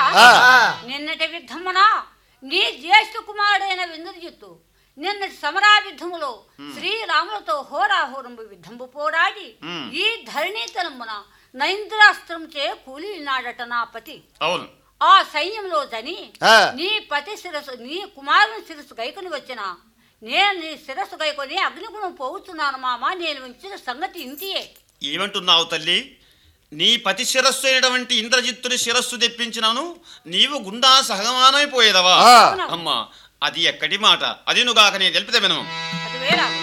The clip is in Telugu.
ఆ. నిన్నటి యుద్ధమున నీ జ్యేష్ఠ కుమారుడైన ఇంద్రజిత్తు నిన్నటి సమరా యుద్ధములో శ్రీరాములతో హోరాహోరంబు యుద్ధంబు పోరాడి మ్. ఈ ధరణీతలమున నైంద్రాస్త్రంచే కూలినాడట నా పతి అవును ఆ సైన్యంలో జని ఆ. నీ పతి శిరస్సు నీ కుమారుని శిరస్సు గైకొని వచ్చిన నేను నీ శిరస్సు గైకొని అగ్నిగుణం పోవుతున్నాను మామ నేను ఉంచిన సంగతి ఇంటియే ఏమంటున్నావు తల్లి నీ పతి శిరస్సు అయినటువంటి ఇంద్రజిత్తుని శిరస్సు తెప్పించినాను నీవు గుండా సహగమానమైపోయేదవా ఆ. అమ్మా అది ఎక్కడి మాట అది నుగాక నేను తెలిపితే వినము అది వేరా